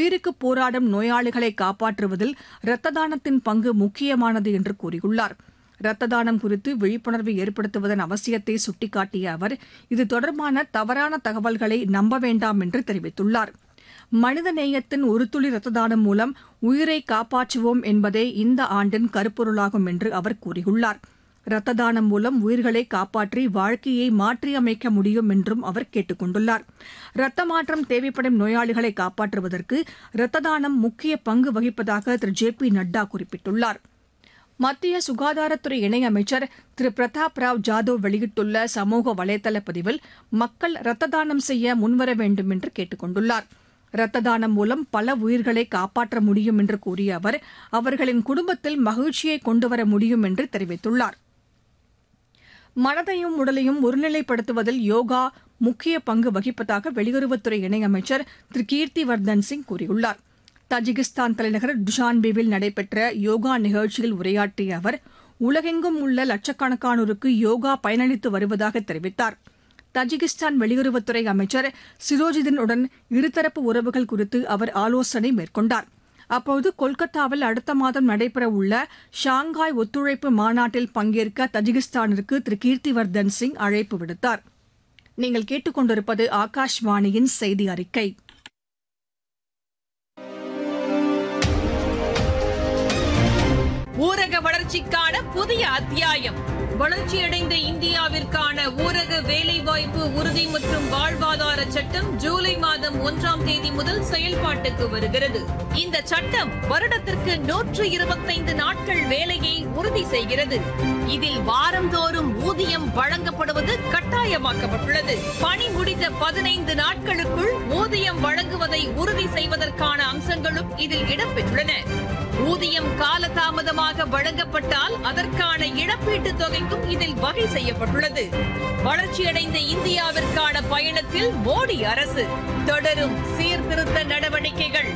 உயிருக்கு போராடும் நோயாளிகளை காப்பாற்றுவதில் இரத்த தானத்தின் பங்கு முக்கியமானது என்று கூறியுள்ளார் இரத்த தானம் குறித்து விழிப்புணர்வை ஏற்படுத்துவதன் அவசியத்தை சுட்டிக்காட்டிய அவர் இது தொடர்பான தவறான தகவல்களை நம்ப வேண்டாம் என்று தெரிவித்துள்ளார் மனித நேயத்தின் ஒரு துளி இரத்த தானம் மூலம் உயிரை காப்பாற்றுவோம் என்பதே இந்த ஆண்டின் கருப்பொருளாகும் என்று அவர் கூறியுள்ளார் இரத்த தானம் மூலம் உயிர்களை காப்பாற்றி வாழ்க்கையை மாற்றியமைக்க முடியும் என்றும் அவர் கேட்டுக் கொண்டுள்ளார் இரத்த மாற்றம் தேவைப்படும் நோயாளிகளை காப்பாற்றுவதற்கு இரத்த தானம் முக்கிய பங்கு வகிப்பதாக திரு ஜே பி நட்டா குறிப்பிட்டுள்ளார் மத்திய சுகாதாரத்துறை இணையமைச்சர் திரு பிரதாப் ராவ் ஜாதவ் வெளியிட்டுள்ள சமூக வலைதள பதிவில் மக்கள் இரத்த தானம் செய்ய முன்வர வேண்டும் என்று கேட்டுக் கொண்டுள்ளார் இரத்த தானம் மூலம் பல உயிர்களை காப்பாற்ற முடியும் என்று கூறிய அவர் அவர்களின் குடும்பத்தில் மகிழ்ச்சியை கொண்டுவர முடியும் என்று தெரிவித்துள்ளார் மனதையும் உடலையும் ஒருநிலைப்படுத்துவதில் யோகா முக்கிய பங்கு வகிப்பதாக வெளியுறவுத்துறை இணையமைச்சர் திரு கீர்த்திவர்தன் சிங் கூறியுள்ளார் தஜிகிஸ்தான் தலைநகர் டுஷான்பேவில் நடைபெற்ற யோகா நிகழ்ச்சியில் உரையாற்றிய அவர் உலகெங்கும் உள்ள லட்சக்கணக்கானோருக்கு யோகா பயனளித்து வருவதாக தெரிவித்தார் தஜிகிஸ்தான் வெளியுறவுத்துறை அமைச்சர் சிரோஜிதின் உடன் இருதரப்பு உறவுகள் குறித்து அவர் ஆலோசனை மேற்கொண்டார் அப்போது கொல்கத்தாவில் அடுத்த மாதம் நடைபெறவுள்ள ஷாங்காய் ஒத்துழைப்பு மாநாட்டில் பங்கேற்க தஜிகிஸ்தானிற்கு திரு கீர்த்திவர்தன் சிங் அழைப்பு விடுத்தார் நீங்கள் கேட்டுக்கொண்டிருப்பது ஆகாஷ்வாணியின் செய்தி அறிக்கை ஊரக வளர்ச்சிக்கான புதிய அத்தியாயம் வளர்ச்சியடைந்த இந்தியாவிற்கான ஊரக வேலைவாய்ப்பு உறுதி மற்றும் வாழ்வாதார சட்டம் ஜூலை மாதம் ஒன்றாம் தேதி முதல் செயல்பாட்டுக்கு வருகிறது இந்த சட்டம் வருடத்திற்கு நூற்று இருபத்தைந்து நாட்கள் வேலையை உறுதி செய்கிறது இதில் வாரந்தோறும் ஊதியம் வழங்கப்படுவது கட்டாயமாக்கப்பட்டுள்ளது பணி முடிந்த பதினைந்து நாட்களுக்குள் ஊதியம் வழங்குவதை உறுதி செய்வதற்கான அம்சங்களும் இதில் இடம்பெற்றுள்ளன ஊதியம் காலதாமதமாக வழங்கப்பட்டால் அதற்கான இழப்பீட்டுத் தொகைக்கும் இதில் வகை செய்யப்பட்டுள்ளது வளர்ச்சியடைந்த இந்தியாவிற்கான பயணத்தில் மோடி அரசு தொடரும் சீர்திருத்த நடவடிக்கைகள்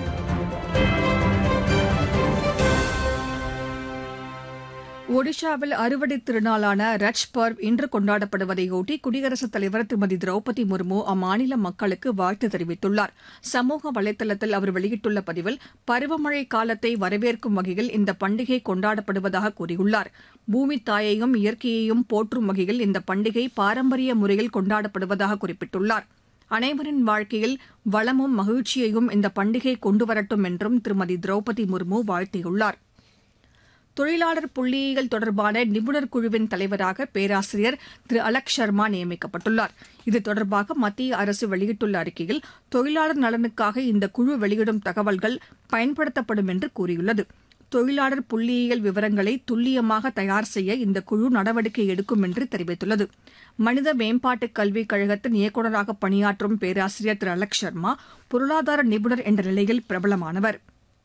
ஒடிஷாவில் அறுவடை திருநாளான ரட்ச் பர்வ் இன்று கொண்டாடப்படுவதையொட்டி குடியரசுத் தலைவர் திருமதி திரௌபதி முர்மு அம்மாநில மக்களுக்கு வாழ்த்து தெரிவித்துள்ளார் சமூக வலைதளத்தில் அவர் வெளியிட்டுள்ள பதிவில் பருவமழை காலத்தை வரவேற்கும் வகையில் இந்த பண்டிகை கொண்டாடப்படுவதாக கூறியுள்ளார் பூமி தாயையும் இயற்கையையும் போற்றும் வகையில் இந்த பண்டிகை பாரம்பரிய முறையில் கொண்டாடப்படுவதாக குறிப்பிட்டுள்ளார் அனைவரின் வாழ்க்கையில் வளமும் மகிழ்ச்சியையும் இந்த பண்டிகை கொண்டுவரட்டும் என்றும் திருமதி திரௌபதி முர்மு வாழ்த்தியுள்ளார் தொழிலாளர் புள்ளியியல் தொடர்பான நிபுணர் குழுவின் தலைவராக பேராசிரியர் திரு அலக் சர்மா நியமிக்கப்பட்டுள்ளார் இது தொடர்பாக மத்திய அரசு வெளியிட்டுள்ள அறிக்கையில் தொழிலாளர் நலனுக்காக இந்த குழு வெளியிடும் தகவல்கள் பயன்படுத்தப்படும் என்று கூறியுள்ளது தொழிலாளர் புள்ளியியல் விவரங்களை துல்லியமாக தயார் செய்ய இந்த குழு நடவடிக்கை எடுக்கும் என்று தெரிவித்துள்ளது மனித மேம்பாட்டு கல்விக் கழகத்தின் இயக்குநராக பணியாற்றும் பேராசிரியர் திரு அலக் சர்மா பொருளாதார நிபுணர் என்ற நிலையில் பிரபலமானவர்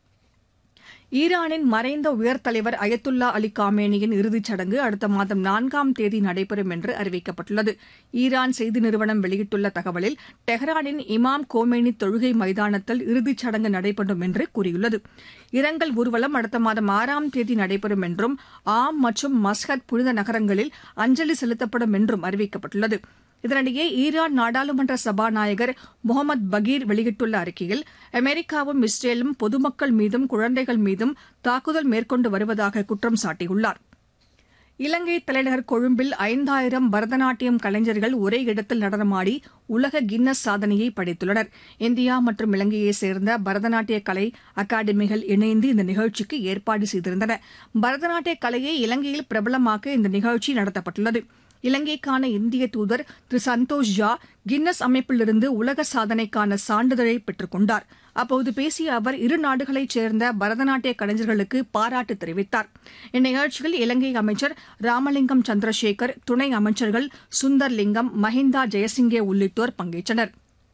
ஈரானின் மறைந்த உயர் தலைவர் அயத்துல்லா அலி காமேனியின் இறுதிச் சடங்கு அடுத்த மாதம் நான்காம் தேதி நடைபெறும் என்று அறிவிக்கப்பட்டுள்ளது ஈரான் செய்தி நிறுவனம் வெளியிட்டுள்ள தகவலில் டெஹ்ரானின் இமாம் கோமேனி தொழுகை மைதானத்தில் இறுதிச் சடங்கு நடைபெறும் என்று கூறியுள்ளது இரங்கல் ஊர்வலம் அடுத்த மாதம் ஆறாம் தேதி நடைபெறும் என்றும் ஆம் மற்றும் மஸ்கத் புனித நகரங்களில் அஞ்சலி செலுத்தப்படும் என்றும் அறிவிக்கப்பட்டுள்ளது இதனிடையே ஈரான் நாடாளுமன்ற சபாநாயகர் முகமது பகீர் வெளியிட்டுள்ள அறிக்கையில் அமெரிக்காவும் இஸ்ரேலும் பொதுமக்கள் மீதும் குழந்தைகள் மீதும் தாக்குதல் மேற்கொண்டு வருவதாக குற்றம் சாட்டியுள்ளார் இலங்கை தலைநகர் கொழும்பில் ஐந்தாயிரம் பரதநாட்டியம் கலைஞர்கள் ஒரே இடத்தில் நடனமாடி உலக கின்னஸ் சாதனையை படைத்துள்ளனர் இந்தியா மற்றும் இலங்கையைச் சேர்ந்த பரதநாட்டிய கலை அகாடமிகள் இணைந்து இந்த நிகழ்ச்சிக்கு ஏற்பாடு செய்திருந்தன பரதநாட்டிய கலையை இலங்கையில் பிரபலமாக்க இந்த நிகழ்ச்சி நடத்தப்பட்டுள்ளது இலங்கைக்கான இந்திய தூதர் திரு சந்தோஷ் ஜா கின்னஸ் அமைப்பிலிருந்து உலக சாதனைக்கான சான்றிதழை பெற்றுக் கொண்டார் அப்போது பேசிய அவர் இரு நாடுகளைச் சேர்ந்த பரதநாட்டிய கலைஞர்களுக்கு பாராட்டு தெரிவித்தார் இந்நிகழ்ச்சியில் இலங்கை அமைச்சர் ராமலிங்கம் சந்திரசேகர் துணை அமைச்சர்கள் சுந்தர் லிங்கம் மஹிந்தா ஜெயசிங்கே உள்ளிட்டோர் பங்கேற்றனர்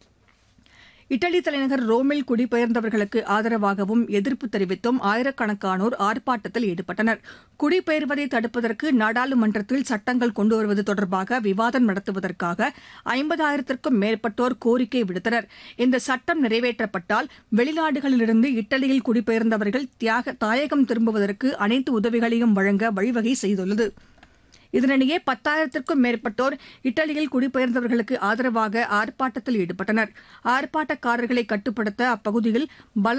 இட்டலி தலைநகர் ரோமில் குடிபெயர்ந்தவர்களுக்கு ஆதரவாகவும் எதிர்ப்பு தெரிவித்தும் ஆயிரக்கணக்கானோர் ஆர்ப்பாட்டத்தில் ஈடுபட்டனர் குடிபெயர்வதை தடுப்பதற்கு நாடாளுமன்றத்தில் சட்டங்கள் கொண்டுவருவது தொடர்பாக விவாதம் நடத்துவதற்காக ஐம்பதாயிரத்திற்கும் மேற்பட்டோர் கோரிக்கை விடுத்தனர் இந்த சட்டம் நிறைவேற்றப்பட்டால் வெளிநாடுகளிலிருந்து இட்டலியில் குடிபெயர்ந்தவர்கள் தியாக தாயகம் திரும்புவதற்கு அனைத்து உதவிகளையும் வழங்க வழிவகை செய்துள்ளது இதனிடையே பத்தாயிரத்திற்கும் மேற்பட்டோர் இத்தாலியில் குடிபெயர்ந்தவர்களுக்கு ஆதரவாக ஆர்ப்பாட்டத்தில் ஈடுபட்டனர் ஆர்ப்பாட்டக்காரர்களை கட்டுப்படுத்த அப்பகுதியில் பல